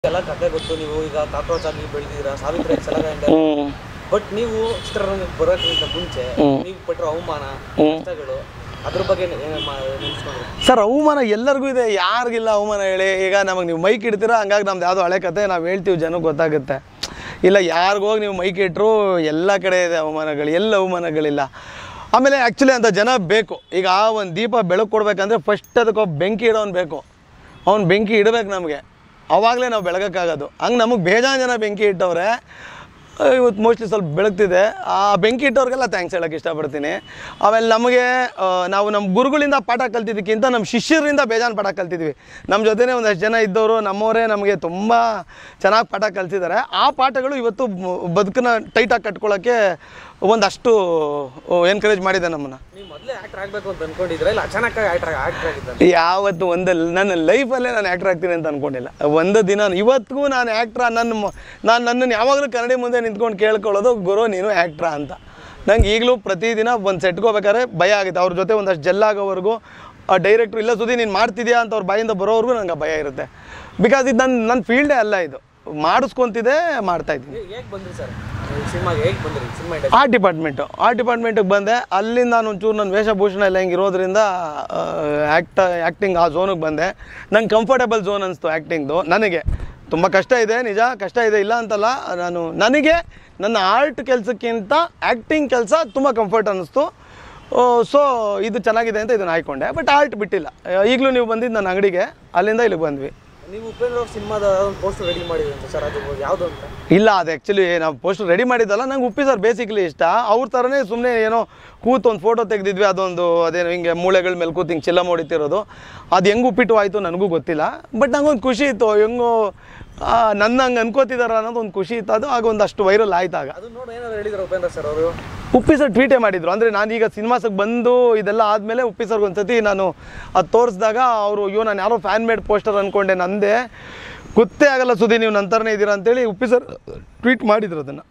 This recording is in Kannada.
ಎಲ್ಲ ಕತೆ ಗೊತ್ತು ನೀವು ಈಗ ಕಾಕ್ರೋಚ್ ಆಗಿ ಬೆಳೆದಿದ್ದೀರಾ ಸಾವಿತ್ರಿ ಸಲಗ ಹ್ಞೂ ಬಟ್ ನೀವು ಚಿತ್ರರಂಗಕ್ಕೆ ಬರೋಕ್ಕಿಂತ ಮುಂಚೆ ಹ್ಮ್. ನೀವು ಪಟ್ಟಿರೋ ಅವಮಾನ ಹ್ಮ್. ಕಷ್ಟಗಳು ಅದ್ರ ಬಗ್ಗೆ ನೆನೆಸ್ಕೊಂಡ್ರೆ ಸರ್ ಅವಮಾನ ಎಲ್ಲರಿಗೂ ಇದೆ ಯಾರಿಗಿಲ್ಲ ಅವಮಾನ ಹೇಳಿ ಈಗ ನಮಗೆ ನೀವು ಮೈಕ್ ಇಡ್ತೀರಾ ಹಂಗಾಗಿ ನಮ್ದು ಯಾವುದೋ ಹಳೆ ಕತೆ ನಾವು ಹೇಳ್ತೀವಿ ಜನಕ್ಕೆ ಗೊತ್ತಾಗುತ್ತೆ ಇಲ್ಲ ಯಾರಿಗೋಗಿ ನೀವು ಮೈಕ್ ಇಟ್ಟರು ಎಲ್ಲ ಕಡೆ ಇದೆ ಅವಮಾನಗಳು ಎಲ್ಲ ಅವಮಾನಗಳಿಲ್ಲ ಆಮೇಲೆ ಆ್ಯಕ್ಚುಲಿ ಅಂತ ಜನ ಬೇಕು ಈಗ ಆ ಒಂದು ದೀಪ ಬೆಳಕು ಕೊಡ್ಬೇಕಂದ್ರೆ ಫಸ್ಟ್ ಅದಕ್ಕೆ ಒಬ್ಬ ಬೆಂಕಿ ಇಡೋನು ಬೇಕು ಅವ್ನು ಬೆಂಕಿ ಇಡಬೇಕು ನಮಗೆ ಅವಾಗಲೇ ನಾವು ಬೆಳಗೋಕ್ಕಾಗೋದು ಹಂಗೆ ನಮಗೆ ಬೇಜಾನ್ ಜನ ಬೆಂಕಿ ಇಟ್ಟವ್ರೆ ಆ, ಇವತ್ತು ಮೋಸ್ಟ್ಲಿ ಸ್ವಲ್ಪ ಬೆಳಗ್ತಿದೆ ಆ ಬೆಂಕಿ ಇಟ್ಟವ್ರಿಗೆಲ್ಲ ಥ್ಯಾಂಕ್ಸ್ ಹೇಳೋಕ್ಕೆ ಇಷ್ಟಪಡ್ತೀನಿ ಆಮೇಲೆ ನಮಗೆ ಆ, ನಾವು ನಮ್ಮ ಗುರುಗಳಿಂದ ಪಾಠ ಕಲ್ತಿದ್ದಕ್ಕಿಂತ ನಮ್ಮ ಶಿಷ್ಯರಿಂದ ಬೇಜಾನ್ ಪಾಠ ಕಲ್ತಿದ್ವಿ ನಮ್ಮ ಜೊತೆನೇ ಒಂದಷ್ಟು ಜನ ಇದ್ದವರು ನಮ್ಮವರೇ ನಮಗೆ ತುಂಬ ಚೆನ್ನಾಗಿ ಪಾಠ ಕಲ್ತಿದ್ದಾರೆ ಆ ಪಾಠಗಳು ಇವತ್ತು ಮ- ಬದುಕನ್ನ ಟೈಟಾಗಿ ಕಟ್ಕೊಳ್ಳೋಕ್ಕೆ ಒಂದಷ್ಟು ಎನ್ಕರೇಜ್ ಮಾಡಿದೆ ನಮ್ಮನ್ನು ನೀವು ಮೊದಲೇ ಆಕ್ಟರ್ ಆಗಬೇಕು ಅಂತ ಅನ್ಕೊಂಡಿದ್ರೆ ಇಲ್ಲ ಅಚಾನಕ್ ಆಕ್ಟರ್ ಆಕ್ಟರ್ ಆಗಿದ್ದ ಯಾವತ್ತು ಒಂದು ನನ್ನ ಲೈಫಲ್ಲೇ ನಾನು ಆ್ಯಕ್ಟ್ರ್ ಆಗ್ತೀನಿ ಅಂತ ಅಂದ್ಕೊಂಡಿಲ್ಲ ಒಂದು ದಿನ ಇವತ್ತಿಗೂ ನಾನು ಆ್ಯಕ್ಟ್ರ ನನ್ನ ಮ- ನಾನು ನನ್ನನ್ನು ಯಾವಾಗಲೂ ಕನ್ನಡಿ ಮುಂದೆ ನಿಂತ್ಕೊಂಡು ಕೇಳ್ಕೊಳ್ಳೋದು ಗುರು ನೀನು ಆ್ಯಕ್ಟ್ರ ಅಂತ ನಂಗೆ ಈಗಲೂ ಪ್ರತಿದಿನ ಒಂದು ಸೆಟ್ಗೆ ಹೋಗ್ಬೇಕಾದ್ರೆ ಭಯ ಆಗುತ್ತೆ ಅವ್ರ ಜೊತೆ ಒಂದಷ್ಟು ಜೆಲ್ಲಾಗೋವರೆಗೂ ಆ ಡೈರೆಕ್ಟ್ರು ಇಲ್ಲ ಸುದ್ದಿ ನೀನು ಮಾಡ್ತಿದ್ಯಾ ಅಂತ ಅವ್ರ ಬಾಯಿಂದ ಬರೋವರೆಗೂ ನಂಗೆ ಭಯ ಇರುತ್ತೆ ಬಿಕಾಸ್ ಇದು ನನ್ನ ನನ್ನ ಫೀಲ್ಡೇ ಅಲ್ಲ ಇದು ಮಾಡಿಸ್ಕೊತಿದ್ದೆ ಮಾಡ್ತಾಯಿದ್ದೀನಿ ಹೇಗೆ ಬಂದ್ರಿ ಸರ್ ಸಿನಿಮಾಗೆ ಹೇಗೆ ಬಂದ್ರಿ cinema industry art department art ಡಿಪಾರ್ಟ್ಮೆಂಟಿಗೆ ಬಂದೆ ಅಲ್ಲಿಂದ ನಾನು ಒಂಚೂರು ನನ್ನ ವೇಷಭೂಷಣ ಎಲ್ಲ ಹಿಂಗೆ ಇರೋದ್ರಿಂದ ಆ್ಯಕ್ಟ ಆ್ಯಕ್ಟಿಂಗ್ ಆ ಝೋನಿಗೆ ಬಂದೆ ನಂಗೆ ಕಂಫರ್ಟೇಬಲ್ ಝೋನ್ ಅನಿಸ್ತು ಆ್ಯಕ್ಟಿಂಗ್ದು ನನಗೆ ತುಂಬ ಕಷ್ಟ ಇದೆ ನಿಜ ಕಷ್ಟ ಇದೆ ಇಲ್ಲ ಅಂತಲ್ಲ ನಾನು ನನಗೆ ನನ್ನ ಆರ್ಟ್ ಕೆಲಸಕ್ಕಿಂತ ಆ್ಯಕ್ಟಿಂಗ್ ಕೆಲಸ ತುಂಬ ಕಂಫರ್ಟ್ ಅನ್ನಿಸ್ತು ಸೊ ಇದು ಚೆನ್ನಾಗಿದೆ ಅಂತ ಇದನ್ನು ಆಯ್ಕೊಂಡೆ ಬಟ್ ಆರ್ಟ್ ಬಿಟ್ಟಿಲ್ಲ ಈಗಲೂ ನೀವು ಬಂದಿದ್ದು ನನ್ನ ಅಂಗಡಿಗೆ ಅಲ್ಲಿಂದ ಇಲ್ಲಿಗೆ ಬಂದ್ವಿ ನೀವು ಉಪೇಂದ್ರ ಅವ್ರ ಸಿನಿಮಾದ ಒಂದು ಪೋಸ್ಟರ್ ರೆಡಿ ಮಾಡಿದ್ರಿ ಅಂತ ಸರ್ ಅದು ಯಾವುದು ಅಂತ ಇಲ್ಲ ಅದು ಆ್ಯಕ್ಚುಲಿ ನಾವು ಪೋಸ್ಟ್ ರೆಡಿ ಮಾಡಿದ್ದಲ್ಲ ನಂಗೆ ಉಪ್ಪಿ ಸರ್ ಬೇಸಿಕ್ಲಿ ಇಷ್ಟ ಅವ್ರ ಥರನೇ ಸುಮ್ಮನೆ ಏನೋ ಕೂತು ಒಂದು ಫೋಟೋ ತೆಗೆದಿದ್ವಿ ಅದೊಂದು ಅದೇನೋ ಹಿಂಗೆ ಮೂಳೆಗಳ ಮೇಲೆ ಕೂತು ಹಿಂಗೆ ಚಿಲ್ಲ ಹೊಡಿತಿರೋದು ಅದು ಹೆಂಗೆ ಉಪ್ಪಿಟ್ಟು ಆಯಿತು ನನಗೂ ಗೊತ್ತಿಲ್ಲ ಬಟ್ ನಂಗೊಂದು ಖುಷಿ ಇತ್ತು ಹೆಂಗೋ ಆ, ನನ್ನ ಹಂಗೆ ಅನ್ಕೋತಿದಾರ ಅನ್ನೋದು ಒಂದು ಖುಷಿ ಇತ್ತು ಅದು ಆಗ ಒಂದಷ್ಟು ವೈರಲ್ ಆಯ್ತಾಗ ಅದು ನೋಡಿ ಏನಾದ್ರು ಹೇಳಿದ್ರು ಉಪೇಂದ್ರ ಸರ್ ಅವರು ಉಪ್ಪಿ ಸರ್ ಟ್ವೀಟೇ ಮಾಡಿದ್ರು ಅಂದರೆ ನಾನೀಗ ಸಿನಿಮಾಸಕ್ಕೆ ಬಂದು ಇದೆಲ್ಲ ಆದಮೇಲೆ ಉಪ್ಪಿ ಸರ್ಗೆ ಒಂದು ಸತಿ ನಾನು ಅದು ತೋರಿಸಿದಾಗ ಅವರು ಅಯ್ಯೋ ನಾನು ಯಾರೋ ಫ್ಯಾನ್ ಮೇಡ್ ಪೋಸ್ಟರ್ ಅಂದ್ಕೊಂಡೆ ನಂದೆ ಗೊತ್ತೇ ಆಗಲ್ಲ ಸುದ್ದಿ ನೀವು ನಂತರನೇ ಇದ್ದೀರಾ ಅಂತೇಳಿ ಉಪ್ಪಿ ಸರ್ ಟ್ವೀಟ್ ಮಾಡಿದ್ರು ಅದನ್ನು